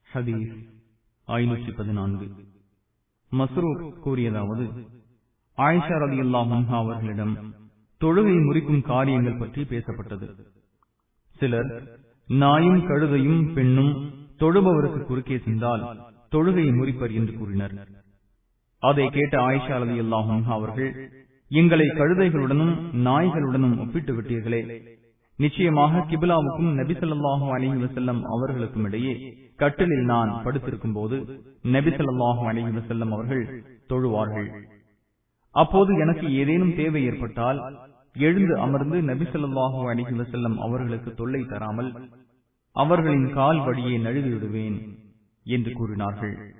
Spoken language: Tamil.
ஹதீஸ் ஐநூற்றி பதினான்கு மஸ்ரூப் கூறியதாவது ஆயிஷா ரதி அல்லாஹா அவர்களிடம் தொழுகை முறிக்கும் காரியங்கள் பற்றி பேசப்பட்டது சிலர் நாயும் கழுதையும் பெண்ணும் தொழுபவருக்கு குறுக்கே சென்றால் தொழுகையை முறிப்பர் என்று கூறினர் அதை கேட்ட ஆயிஷா ரதி அல்லாஹா அவர்கள் எங்களை கழுதைகளுடனும் நாய்களுடனும் ஒப்பிட்டு விட்டீர்களே நிச்சயமாக கிபிலாவுக்கும் நபிசல்லாஹு அலஹி வசல்லம் அவர்களுக்கும் இடையே கட்டிலில் நான் படுத்திருக்கும் போது நபிசல்லாஹு அலஹி வசல்லம் அவர்கள் தொழுவார்கள் அப்போது எனக்கு ஏதேனும் தேவை ஏற்பட்டால் எழுந்து அமர்ந்து நபிசல்லாஹு அலஹி வசல்லம் அவர்களுக்கு தொல்லை தராமல் அவர்களின் கால் வழியே நழுவி விடுவேன் என்று கூறினார்கள்